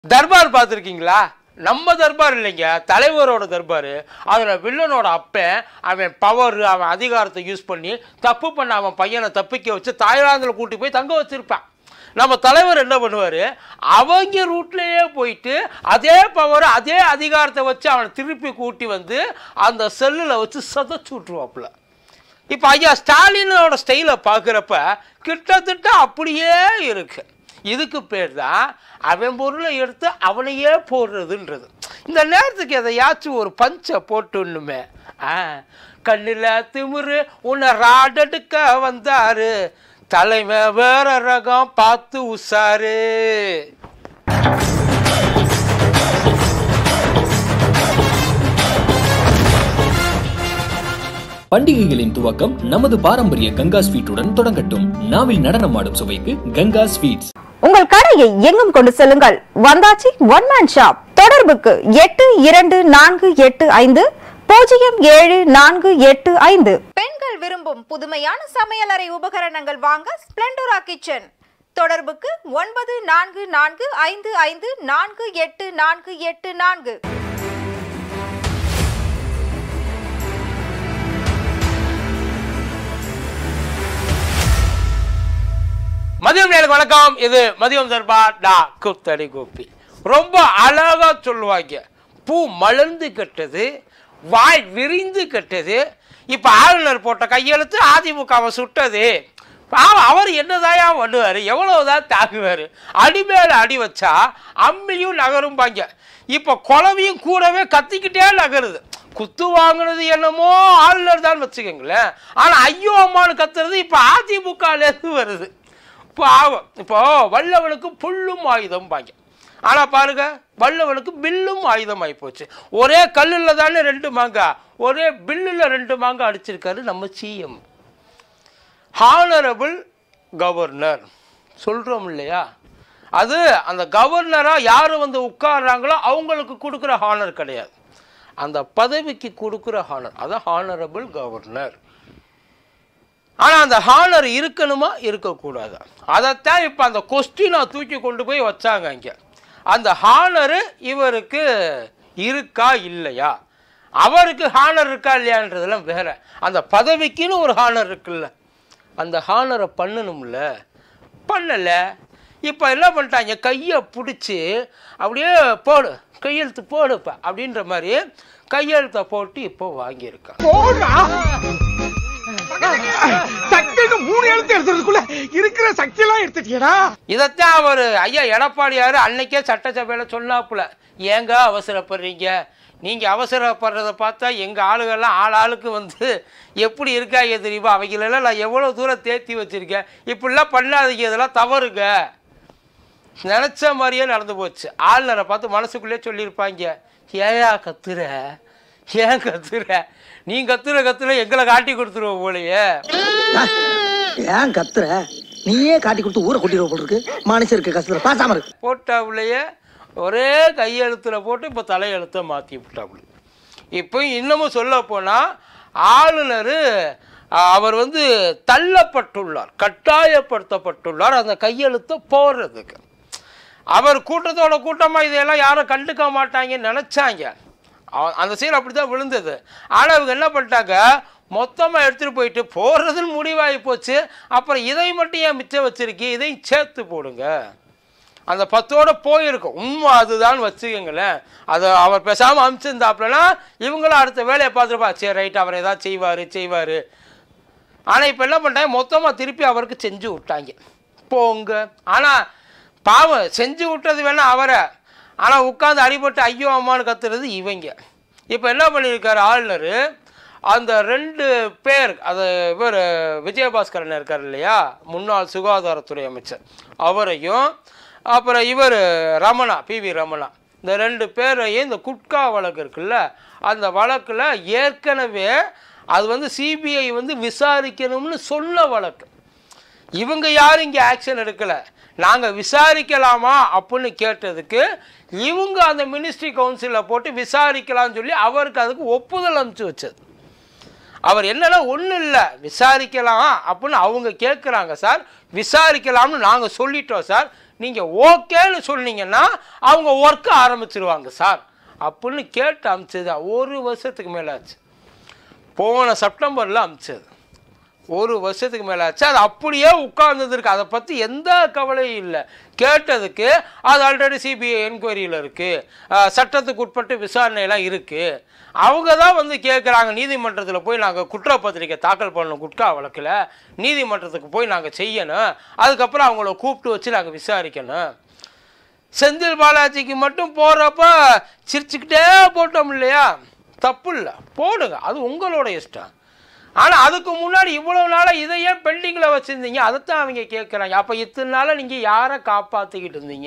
தர்பார் பார்த்துருக்கீங்களா நம்ம தர்பார் இல்லைங்க தலைவரோட தர்பார் அதில் வில்லனோட அப்பன் அவன் பவர் அவன் அதிகாரத்தை யூஸ் பண்ணி தப்பு பண்ண அவன் பையனை தப்பிக்க வச்சு தாய்லாந்தில் கூட்டி போய் தங்க வச்சிருப்பான் நம்ம தலைவர் என்ன பண்ணுவார் அவங்க ரூட்லேயே போயிட்டு அதே பவர் அதே அதிகாரத்தை வச்சு அவனை திருப்பி கூட்டி வந்து அந்த செல்லில் வச்சு சதைச்சு விட்ருவாப்புல இப்போ ஐயா ஸ்டாலினோட ஸ்டைலை பார்க்குறப்ப கிட்டத்தட்ட அப்படியே இருக்கு இதுக்கு பேர் தான் அவன் பொருளை எடுத்து அவனையே போடுறதுன்றது இந்த நேரத்துக்கு எதையாச்சும் ஒரு பஞ்சை போட்டுன்னுமே ஆ கண்ணில் திமிரு உன்னை ராடெடுக்க வந்தாரு தலைமை வேற ரகம் பார்த்து உசாரு பண்டிகைகளின் துவக்கம் நமது பாரம்பரிய கங்கா ஸ்வீட்டுடன் தொடங்கட்டும் நாவில் நடனமாடும் சுவைக்கு கங்கா ஸ்வீட்ஸ் உங்கள் கடையை எங்கும் கொண்டு செல்லுங்கள் வந்தாச்சி ஒன் மேன் ஷாப் தொடர்புக்கு எட்டு இரண்டு நான்கு எட்டு ஐந்து பூஜ்ஜியம் ஏழு நான்கு எட்டு ஐந்து பெண்கள் விரும்பும் புதுமையான சமையலறை உபகரணங்கள் வாங்க ஸ்பிளண்டோரா கிச்சன் தொடர்புக்கு ஒன்பது நான்கு நான்கு ஐந்து ஐந்து நான்கு எட்டு நான்கு எட்டு நான்கு மதியம் நேருக்கு வணக்கம் இது மதியம் தர்பா டா குத்தடி கோப்பி ரொம்ப அழகா சொல்லுவாங்க பூ மலர்ந்து கெட்டது வாய் விரிந்து கெட்டது இப்போ ஆளுநர் போட்ட கையெழுத்து அதிமுகவை சுட்டது பாவம் அவர் என்னதாயா பண்ணுவார் எவ்வளவுதான் தாக்குவார் அடி மேல அடி வச்சா அம்மியும் நகரும்பாங்க இப்போ குழவையும் கூடவே கத்திக்கிட்டே நகருது குத்து வாங்கினது என்னமோ ஆளுநர் தான் வச்சுக்கோங்களேன் ஆனால் ஐயோ அம்மானு கத்துறது இப்போ அதிமுகலேருந்து வருது பாவம் இப்போ வல்லவனுக்கு புல்லும் ஆயுதம் பாங்க ஆனால் பாருங்க வல்லவனுக்கு பில்லும் ஆயுதம் ஆகி போச்சு ஒரே கல்லில் தானே ரெண்டு மாங்காய் ஒரே பில்லில் ரெண்டு மாங்காய் அடிச்சிருக்காரு நம்ம சிஎம் ஹானரபிள் கவர்னர் சொல்கிறோம் இல்லையா அது அந்த கவர்னராக யார் வந்து உட்கார்றாங்களோ அவங்களுக்கு கொடுக்குற ஹானர் கிடையாது அந்த பதவிக்கு கொடுக்குற ஹானர் அதான் ஹானரபிள் கவர்னர் ஆனால் அந்த ஹானர் இருக்கணுமா இருக்கக்கூடாது அதைத்தான் இப்போ அந்த கொஸ்டினை தூக்கி கொண்டு போய் வச்சாங்க இங்கே அந்த ஹானரு இவருக்கு இருக்கா இல்லையா அவருக்கு ஹானர் இருக்கா இல்லையான்றதெல்லாம் வேற அந்த பதவிக்குன்னு ஒரு ஹானர் இருக்குல்ல அந்த ஹானரை பண்ணணும்ல பண்ணலை இப்போ என்ன பண்ணிட்டாங்க கையை பிடிச்சி அப்படியே போடு கையெழுத்து போடுப்பா அப்படின்ற மாதிரி கையெழுத்தை போட்டு இப்போ வாங்கியிருக்காங்க டக்குன்னு மூணு எழுத்து எடுத்துறதுக்குள்ள இருக்கிற சக்தி எல்லாம் எடுத்துட்டியடா இதைத்தான் அவர் ஐயா எடப்பாடியார் அன்னைக்கே சட்டசபையில் சொன்னாப்புல ஏங்க அவசரப்படுறீங்க நீங்கள் அவசரப்படுறதை பார்த்தா எங்கள் ஆளுகள்லாம் ஆள் ஆளுக்கு வந்து எப்படி இருக்காங்க தெரியுமா அவங்களெல்லாம் நான் எவ்வளோ தூரம் தேத்தி வச்சுருக்கேன் இப்படிலாம் பண்ணாதீங்க இதெல்லாம் தவறுங்க நினச்ச மாதிரியே நடந்து போச்சு ஆளுநரை பார்த்து மனசுக்குள்ளே சொல்லியிருப்பாங்க ஏயா கத்துற ஏன் கத்துற நீ கத்துற கத்துற எங்களை காட்டி கொடுத்துருவோம் போலயே ஏன் கத்துற நீயே காட்டி கொடுத்து ஊரை கொட்டிடுவ போல இருக்கு மனுஷருக்கு கஷ்டத்துல பாசாம இருக்கு போட்டாப்புலையே ஒரே கையெழுத்துல போட்டு இப்போ தலையெழுத்தை மாற்றி விட்டாப்புல இப்போ இன்னமும் சொல்ல போனால் ஆளுநர் அவர் வந்து தள்ளப்பட்டுள்ளார் கட்டாயப்படுத்தப்பட்டுள்ளார் அந்த கையெழுத்தை போடுறதுக்கு அவர் கூட்டத்தோட கூட்டமாக இதையெல்லாம் யாரும் கண்டுக்க மாட்டாங்கன்னு நினச்சாங்க அவ- அந்த சீன் அப்படி தான் விழுந்தது ஆனால் இவங்க என்ன பண்ணிட்டாங்க மொத்தமாக எடுத்துகிட்டு போயிட்டு போடுறதுன்னு முடிவாகி போச்சு அப்புறம் இதை மட்டும் ஏன் மிச்சம் வச்சிருக்கி இதையும் சேர்த்து போடுங்க அந்த பத்தோட போயிருக்கும் உண்மை அதுதான் வச்சுக்கோங்களேன் அதை அவர் பேசாமல் அனுப்பிச்சிருந்தாப்புலனா இவங்களும் அடுத்த வேலையை பார்த்துருப்பா சரி ரைட் அவர் ஏதாவது செய்வார் செய்வார் ஆனால் இப்போ என்ன பண்ணிட்டாங்க மொத்தமாக திருப்பி அவருக்கு செஞ்சு விட்டாங்க போங்க ஆனால் பாவம் செஞ்சு விட்டது வேணா அவரை ஆனால் உட்காந்து அடிபட்டு ஐயோ அம்மான்னு கத்துறது இவங்க இப்போ என்ன பண்ணியிருக்காரு ஆளுநர் அந்த ரெண்டு பேர் அது இவர் விஜயபாஸ்கரன் இருக்கார் இல்லையா முன்னாள் சுகாதாரத்துறை அமைச்சர் அவரையும் அப்புறம் இவர் ரமணா பிவி ரமணா இந்த ரெண்டு பேரையும் இந்த குட்கா வழக்கு இருக்குல்ல அந்த வழக்கில் ஏற்கனவே அது வந்து சிபிஐ வந்து விசாரிக்கணும்னு சொன்ன வழக்கு இவங்க யாரும் இங்கே ஆக்ஷன் எடுக்கலை நாங்கள் விசாரிக்கலாமா அப்படின்னு கேட்டதுக்கு இவங்க அந்த மினிஸ்ட்ரி கவுன்சிலில் போட்டு விசாரிக்கலாம்னு சொல்லி அவருக்கு அதுக்கு ஒப்புதல் அனுப்பிச்சு வச்சது அவர் என்னன்னா ஒன்றும் இல்லை விசாரிக்கலாம் அப்படின்னு அவங்க கேட்குறாங்க சார் விசாரிக்கலாம்னு நாங்கள் சொல்லிட்டோம் சார் நீங்கள் ஓகேன்னு சொன்னீங்கன்னா அவங்க ஒர்க்கு ஆரம்பிச்சிருவாங்க சார் அப்படின்னு கேட்டு அமிச்சது ஒரு வருஷத்துக்கு மேலே ஆச்சு போன செப்டம்பரில் அமிச்சது ஒரு வருஷத்துக்கு மேலே ஆச்சு அது அப்படியே உட்கார்ந்ததுருக்கு அதை பற்றி எந்த கவலையும் இல்லை கேட்டதுக்கு அது ஆல்ரெடி சிபிஐ என்கொயரியில் இருக்குது சட்டத்துக்கு உட்பட்டு விசாரணையெல்லாம் இருக்குது அவங்க தான் வந்து கேட்குறாங்க நீதிமன்றத்தில் போய் நாங்கள் குற்றப்பத்திரிக்கை தாக்கல் பண்ணணும் குட்கா வழக்கில் நீதிமன்றத்துக்கு போய் நாங்கள் செய்யணும் அதுக்கப்புறம் அவங்கள கூப்பிட்டு வச்சு நாங்கள் விசாரிக்கணும் செந்தில் பாலாஜிக்கு மட்டும் போடுறப்ப சிரிச்சுக்கிட்டே போட்டோம் இல்லையா தப்பு இல்லை போடுங்க அது உங்களோட இஷ்டம் ஆனால் அதுக்கு முன்னாடி இவ்வளோ நாளாக இதை ஏன் பெண்டிங்கில் வச்சுருந்தீங்க அதைத்தான் அவங்க கேட்குறாங்க அப்போ இத்தனை நாளாக நீங்கள் யாரை காப்பாற்றிக்கிட்டு இருந்தீங்க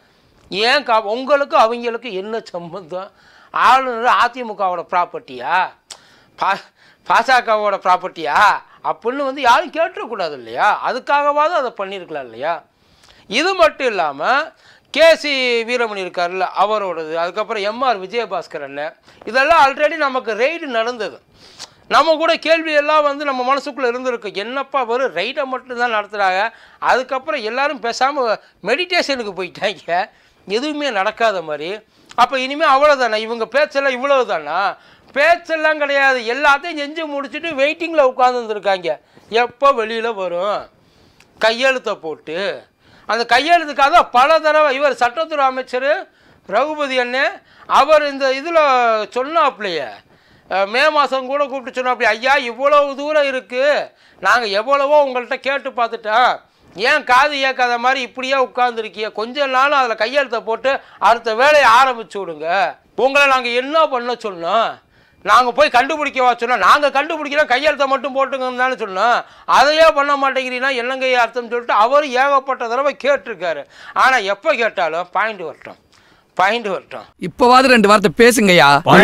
ஏன் கா உங்களுக்கு அவங்களுக்கு என்ன சம்பந்தம் ஆளுநர் அதிமுகவோட ப்ராப்பர்ட்டியா பா பாசகவோட ப்ராப்பர்ட்டியா அப்படின்னு வந்து யாரும் கேட்டுறக்கூடாது இல்லையா அதுக்காகவாவது அதை பண்ணியிருக்கலாம் இல்லையா இது மட்டும் இல்லாமல் கேசி வீரமணி இருக்கார்ல அவரோடது அதுக்கப்புறம் எம்ஆர் விஜயபாஸ்கர் அண்ணன் இதெல்லாம் ஆல்ரெடி நமக்கு ரெய்டு நடந்தது நம்ம கூட கேள்வி எல்லாம் வந்து நம்ம மனசுக்குள்ளே இருந்திருக்கு என்னப்பா வெறும் ரைடை மட்டும்தான் நடத்துகிறாங்க அதுக்கப்புறம் எல்லாரும் பேசாமல் மெடிடேஷனுக்கு போயிட்டாங்க எதுவுமே நடக்காத மாதிரி அப்போ இனிமேல் அவ்வளோதானே இவங்க பேச்செல்லாம் இவ்வளவு தானா பேச்செல்லாம் கிடையாது எல்லாத்தையும் செஞ்சு முடிச்சுட்டு வெயிட்டிங்கில் உட்காந்துருந்துருக்காங்க எப்போ வெளியில் வரும் கையெழுத்தை போட்டு அந்த கையெழுத்துக்காக பல தடவை இவர் சட்டத்துறை அமைச்சர் ரகுபதி அண்ணன் அவர் இந்த இதில் சொன்னாப்லையே அஹ், மே மாதம் கூட கூப்பிட்டு சொன்னாப்லையே ஐயா இவ்வளவு தூரம் இருக்குது நாங்கள் எவ்வளவோ உங்கள்கிட்ட கேட்டு பார்த்துட்டோம் ஏன் காது ஏற்காத மாதிரி இப்படியே உட்காந்துருக்கிய கொஞ்ச நாள் அதில் கையெழுத்தை போட்டு அடுத்த வேலையை ஆரம்பிச்சு விடுங்க உங்களை நாங்கள் என்ன பண்ண சொன்னோம் நாங்கள் போய் கண்டுபிடிக்கவா சொன்னோம் நாங்கள் கண்டுபிடிக்கிறோம் கையெழுத்தை மட்டும் போட்டுங்கன்னு தானே சொன்னோம் அதையே பண்ண மாட்டேங்கிறீங்கன்னா என்னங்க அர்த்தம் சொல்லிட்டு அவர் ஏகப்பட்ட தடவை கேட்டிருக்காரு ஆனால் எப்போ கேட்டாலும் பாயிண்ட் வரட்டும் பாயிண்ட் வரட்டும் இப்பவாது ரெண்டு வார்த்தை பேசுங்கய்யா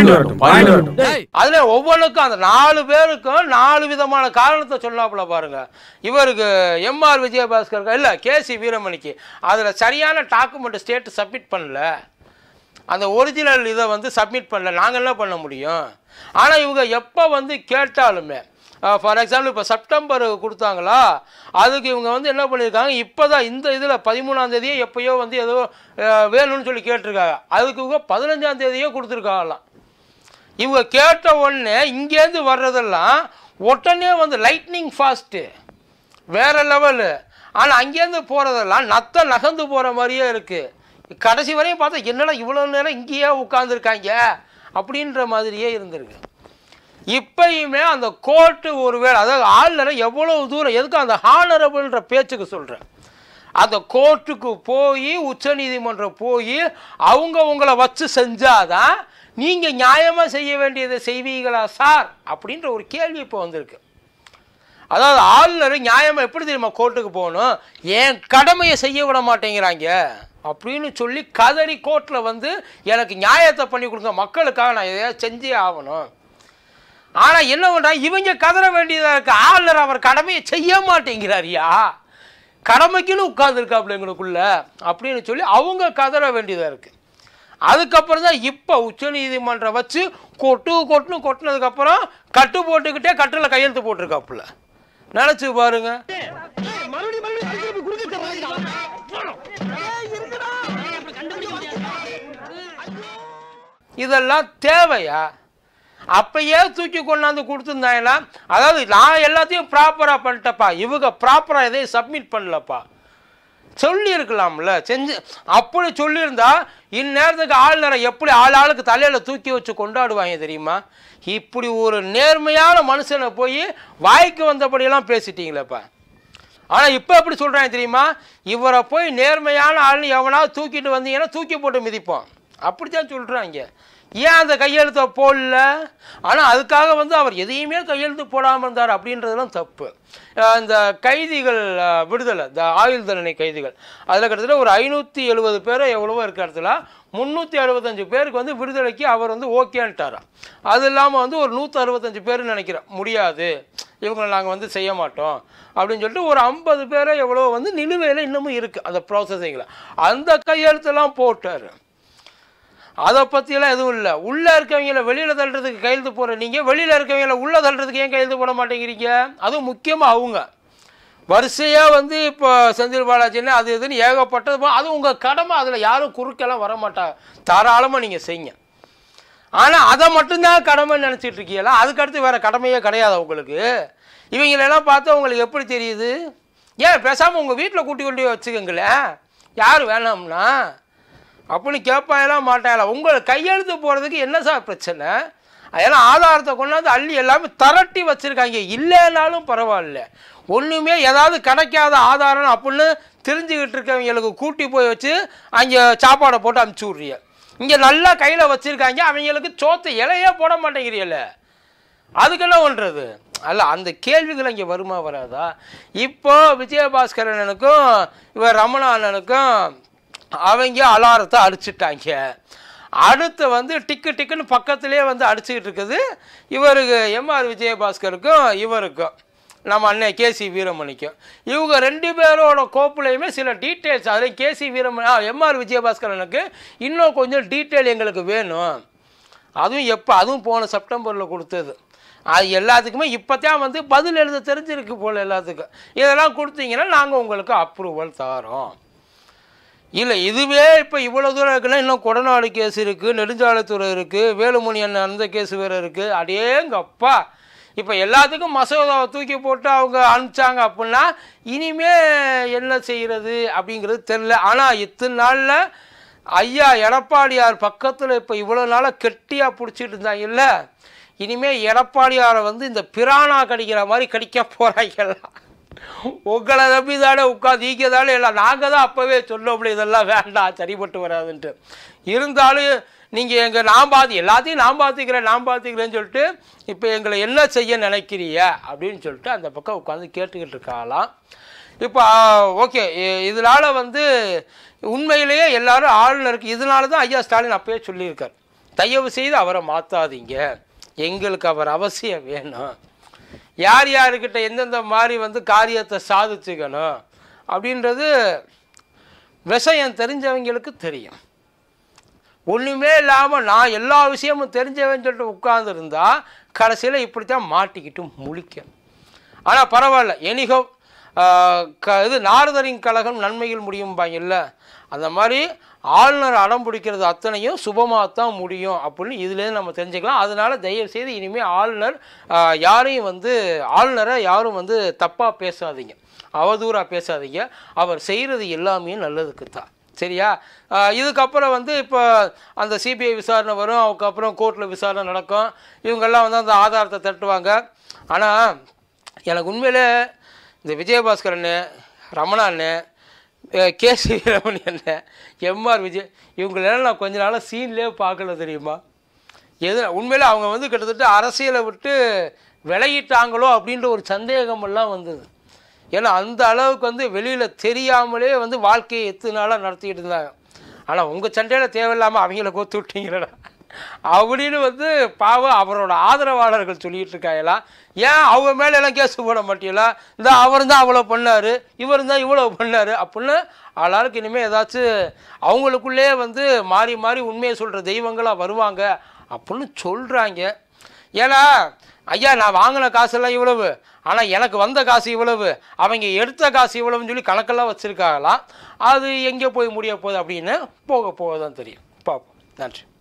அதுல ஒவ்வொன்றுக்கும் அந்த நாலு பேருக்கும் நாலு விதமான காரணத்தை சொன்னாப்புல பாருங்க இவருக்கு எம்ஆர் விஜயபாஸ்கர் இல்ல கேசி வீரமணிக்கு அதுல சரியான டாக்குமெண்ட் ஸ்டேட் சப்மிட் பண்ணல அந்த ஒரிஜினல் இதை வந்து சப்மிட் பண்ணல நாங்கள் என்ன பண்ண முடியும் ஆனால் இவங்க எப்போ வந்து கேட்டாலுமே ஃபார் எக்ஸாம்பிள் இப்போ செப்டம்பர் கொடுத்தாங்களா அதுக்கு இவங்க வந்து என்ன பண்ணியிருக்காங்க இப்போ தான் இந்த இதில் பதிமூணாம் தேதியே எப்பயோ வந்து ஏதோ அஹ், வேணும்னு சொல்லி கேட்டிருக்காங்க அதுக்கு இவங்க பதினஞ்சாம் தேதியே கொடுத்துருக்காங்களாம் இவங்க கேட்ட உடனே இங்கேருந்து வர்றதெல்லாம் உடனே வந்து லைட்னிங் ஃபாஸ்ட்டு வேற லெவலு ஆனால் அங்கேருந்து போகிறதெல்லாம் நத்த நகர்ந்து போகிற மாதிரியே இருக்குது கடைசி வரையும் பார்த்தா என்னடா இவ்வளோ நேரம் இங்கேயே உட்காந்துருக்காங்க அப்படின்ற மாதிரியே இருந்திருக்கு இப்பயுமே அந்த கோர்ட்டு ஒருவேளை அதாவது ஆளுநரை எவ்வளவு தூரம் எதுக்கு அந்த ஹானரபிள்ன்ற பேச்சுக்கு சொல்கிறேன் அந்த கோர்ட்டுக்கு போய் உச்சநீதிமன்றம் போய் அவங்க உங்களை வச்சு செஞ்சாதான் நீங்கள் நியாயமாக செய்ய வேண்டியதை செய்வீங்களா சார் அப்படின்ற ஒரு கேள்வி இப்போ வந்திருக்கு அதாவது ஆளுநர் நியாயமாக எப்படி தெரியுமா கோர்ட்டுக்கு போகணும் என் கடமையை செய்ய விட மாட்டேங்கிறாங்க அப்படின்னு சொல்லி கதறி கோர்ட்டில் வந்து எனக்கு நியாயத்தை பண்ணி கொடுங்க மக்களுக்காக நான் எதையாவது செஞ்சே ஆகணும் ஆனால் என்ன பண்ணுறாங்க இவங்க கதற வேண்டியதாக இருக்கு ஆளுநர் அவர் கடமையை செய்ய மாட்டேங்கிறாரியா கடமைக்குன்னு உட்கார்ந்துருக்காப்புல எங்களுக்குள்ள அப்படின்னு சொல்லி அவங்க கதற வேண்டியதாக இருக்குது அதுக்கப்புறம் தான் இப்போ உச்சநீதிமன்றம் வச்சு கொட்டு கொட்டுன்னு கொட்டினதுக்கப்புறம் கட்டு போட்டுக்கிட்டே கட்டில் கையெழுத்து போட்டிருக்காப்புல நினச்சி பாருங்க இதெல்லாம் தேவையா அப்பயே தூக்கி கொண்டாந்து கொடுத்துருந்தாங்கன்னா அதாவது நான் எல்லாத்தையும் ப்ராப்பராக பண்ணிட்டப்பா இவங்க ப்ராப்பராக எதையும் சப்மிட் பண்ணலப்பா சொல்லியிருக்கலாம்ல செஞ்சு அப்படி சொல்லியிருந்தா இந்நேரத்துக்கு ஆளுநரை எப்படி ஆள் ஆளுக்கு தலையில் தூக்கி வச்சு கொண்டாடுவாங்க தெரியுமா இப்படி ஒரு நேர்மையான மனுஷனை போய் வாய்க்கு வந்தபடியெல்லாம் பேசிட்டீங்களேப்பா ஆனால் இப்போ எப்படி சொல்கிறாங்க தெரியுமா இவரை போய் நேர்மையான ஆள்னு எவனாவது தூக்கிட்டு வந்தீங்கன்னா தூக்கி போட்டு மிதிப்போம் அப்படித்தான் சொல்கிறாங்க ஏன் அந்த கையெழுத்தை போடல ஆனால் அதுக்காக வந்து அவர் எதையுமே கையெழுத்து போடாமல் இருந்தார் அப்படின்றதெல்லாம் தப்பு அஹ் இந்த கைதிகள் அஹ், விடுதலை இந்த ஆயுள் தண்டனை கைதிகள் அதில் கிட்டத்தட்ட ஒரு ஐநூற்றி எழுபது பேரோ எவ்வளவோ இருக்க இடத்துல முந்நூற்றி அறுபத்தஞ்சு பேருக்கு வந்து விடுதலைக்கு அவர் வந்து ஓகேன்ட்டாராம் அது இல்லாமல் வந்து ஒரு நூற்றி அறுபத்தஞ்சு பேர் நினைக்கிறேன் முடியாது இவங்களை நாங்கள் வந்து செய்ய மாட்டோம் அப்படின்னு சொல்லிட்டு ஒரு ஐம்பது பேரை எவ்வளோ வந்து நிலுவையில் இன்னமும் இருக்குது அந்த ப்ராசஸிங்கில் அந்த கையெழுத்தெல்லாம் போட்டார் அதை பற்றியெல்லாம் எதுவும் இல்லை உள்ளே இருக்கவங்கள வெளியில் தள்ளுறதுக்கு கையெழுத்து போகிற நீங்கள் வெளியில் இருக்கவங்கள உள்ளே தள்ளுறதுக்கு ஏன் கையெழுத்து போட மாட்டேங்கிறீங்க அதுவும் முக்கியமாக அவங்க வரிசையாக வந்து இப்போ செந்தில் பாலாஜின்னு அது இதுன்னு ஏகப்பட்டது போ- அது உங்கள் கடமை அதில் யாரும் குறுக்கெல்லாம் வர மாட்டாங்க தாராளமாக நீங்கள் செய்யுங்க ஆனால் அதை மட்டும்தான் கடமை நினச்சிட்டு இருக்கீங்களா அதுக்கடுத்து வேறு கடமையே கிடையாது உங்களுக்கு இவங்களெல்லாம் பார்த்தா உங்களுக்கு எப்படி தெரியுது ஏன் பேசாமல் உங்கள் வீட்டில் கூட்டி கொண்டு போய் வச்சுக்கோங்களேன் யார் வேணாம்னா அப்படின்னு கேட்பாங்கலாம் மாட்டாங்களா உங்களை கையெழுத்து போகிறதுக்கு என்ன சார் பிரச்சனை அதெல்லாம் ஆதாரத்தை கொண்டாந்து அள்ளி எல்லாமே திரட்டி வச்சுருக்காங்க இல்லைனாலும் பரவாயில்ல ஒன்றுமே ஏதாவது கிடைக்காத ஆதாரம் அப்படின்னு தெரிஞ்சுக்கிட்டு இருக்கவங்களுக்கு கூட்டி போய் வச்சு அங்கே சாப்பாடை போட்டு அமுச்சு விட்றிய இங்கே நல்லா கையில் வச்சுருக்காங்க அவங்களுக்கு சோத்தை இலையே போட மாட்டேங்கிறீல்ல அதுக்கு என்ன பண்ணுறது அல்ல அந்த கேள்விகள் இங்கே வருமா வராதா இப்போ விஜயபாஸ்கரனுக்கும் இவர் ரமணா அண்ணனுக்கும் அவங்க அலாரத்தை அடிச்சிட்டாங்க அடுத்து வந்து டிக்கு டிக்குன்னு பக்கத்திலே வந்து அடிச்சுக்கிட்டு இருக்குது இவருக்கு எம்ஆர் விஜயபாஸ்கருக்கும் இவருக்கும் நம்ம அண்ணன் கேசி வீரமணிக்கும் இவங்க ரெண்டு பேரோட கோப்புலையுமே சில டீட்டெயில்ஸ் அதில் கேசி வீரமணி எம்ஆர் விஜயபாஸ்கரனுக்கு இன்னும் கொஞ்சம் டீட்டெயில் எங்களுக்கு வேணும் அதுவும் எப்போ அதுவும் போன செப்டம்பரில் கொடுத்தது அது எல்லாத்துக்குமே இப்போ தான் வந்து பதில் எழுத தெரிஞ்சிருக்கு போல் எல்லாத்துக்கும் இதெல்லாம் கொடுத்தீங்கன்னா நாங்கள் உங்களுக்கு அப்ரூவல் தரோம் இல்லை இதுவே இப்போ இவ்வளோ தூரம் இருக்குன்னா இன்னும் கொடநாடு கேஸ் இருக்குது நெடுஞ்சாலைத்துறை இருக்குது வேலுமணி அண்ணன் அந்த கேஸ் வேறு இருக்குது அடேங்கப்பா இப்போ எல்லாத்துக்கும் மசோதாவை தூக்கி போட்டு அவங்க அனுப்பிச்சாங்க அப்படின்னா இனிமே என்ன செய்கிறது அப்படிங்கிறது தெரில ஆனால் இத்தனை நாளில் ஐயா எடப்பாடியார் பக்கத்தில் இப்போ இவ்வளோ நாளாக கெட்டியாக பிடிச்சிட்டு இருந்தாங்கல்ல இனிமே எடப்பாடியாரை வந்து இந்த பிரானா கடிக்கிற மாதிரி கடிக்க போகிறாங்கலாம் உங்களை நம்பி தானே உட்காந்து ஈக்க தானே இல்லை நாங்கள் தான் அப்போவே சொன்னோம்ல இதெல்லாம் வேண்டாம் சரிப்பட்டு வராதுன்ட்டு இருந்தாலும் நீங்கள் எங்கள் நான் பார்த்து எல்லாத்தையும் நான் பார்த்துக்கிறேன் நான் பார்த்துக்கிறேன்னு சொல்லிட்டு இப்போ எங்களை என்ன செய்ய நினைக்கிறீங்க அப்படின்னு சொல்லிட்டு அந்த பக்கம் உட்காந்து கேட்டுக்கிட்டு இருக்காளாம் இப்போ ஓகே இதனால் வந்து உண்மையிலேயே எல்லாரும் ஆளுநருக்கு இதனால தான் ஐயா ஸ்டாலின் அப்பயே சொல்லியிருக்கார் தயவு செய்து அவரை மாற்றாதீங்க எங்களுக்கு அவர் அவசியம் வேணும் யார் யாருக்கிட்ட எந்தெந்த மாதிரி வந்து காரியத்தை சாதிச்சுக்கணும் அப்படின்றது விஷயம் தெரிஞ்சவங்களுக்கு தெரியும் ஒன்றுமே இல்லாமல் நான் எல்லா விஷயமும் தெரிஞ்சவன் சொல்லிட்டு உட்கார்ந்துருந்தா கடைசியில் இப்படித்தான் மாட்டிக்கிட்டு முழிக்கும் ஆனால் பரவாயில்ல எனிகோ க இது நாரதரின் கழகம் நன்மையில் முடியும்பாங்கல்ல அந்த மாதிரி ஆளுநர் அடம் பிடிக்கிறது அத்தனையும் சுபமாக தான் முடியும் அப்படின்னு இதுலேருந்து நம்ம தெரிஞ்சுக்கலாம் அதனால தயவு செய்து இனிமேல் ஆளுநர் ஆ, யாரையும் வந்து ஆளுநரை யாரும் வந்து தப்பாக பேசாதீங்க அவதூறாக பேசாதீங்க அவர் செய்கிறது எல்லாமே நல்லதுக்கு தான் சரியா ஆ, இதுக்கப்புறம் வந்து இப்போ அந்த சிபிஐ விசாரணை வரும் அதுக்கப்புறம் கோர்ட்டில் விசாரணை நடக்கும் இவங்கெல்லாம் வந்து அந்த ஆதாரத்தை தட்டுவாங்க ஆனால் எனக்கு உண்மையிலே இந்த விஜயபாஸ்கர் அண்ணன் ரமணா அண்ணன் அஹ் கேசி வீரமணி அண்ணன் எம்ஆர் விஜய் இவங்களெல்லாம் நான் கொஞ்ச நாளாக சீன்லேயே பார்க்கல தெரியுமா எது உண்மையிலே அவங்க வந்து கிட்டத்தட்ட அரசியலை விட்டு விலகிட்டாங்களோ அப்படின்ற ஒரு சந்தேகமெல்லாம் வந்தது ஏன்னா அந்த அளவுக்கு வந்து வெளியில் தெரியாமலே வந்து வாழ்க்கையை எத்தனை நாளாக நடத்திக்கிட்டு இருந்தாங்க ஆனால் உங்கள் சண்டையில் தேவையில்லாமல் அவங்கள கோத்து விட்டீங்களடா அப்படின்னு வந்து பாவம் அவரோட ஆதரவாளர்கள் சொல்லிட்டு இருக்காங்களா ஏன் அவங்க மேல எல்லாம் கேஸ் போட மாட்டீங்களா இந்த அவர் தான் அவ்வளோ பண்ணார் இவர் தான் இவ்வளோ பண்ணார் அப்படின்னு ஆளாளுக்கு இனிமேல் ஏதாச்சும் அவங்களுக்குள்ளே வந்து மாறி மாறி உண்மையை சொல்கிற தெய்வங்களாக வருவாங்க அப்படின்னு சொல்கிறாங்க ஏன்னா ஐயா நான் வாங்கின காசெல்லாம் இவ்வளவு ஆனால் எனக்கு வந்த காசு இவ்வளவு அவங்க எடுத்த காசு இவ்வளவுன்னு சொல்லி கணக்கெல்லாம் வச்சுருக்காங்களாம் அது எங்கே போய் முடிய போகுது அப்படின்னு போக போக தான் தெரியும் பார்ப்போம் நன்றி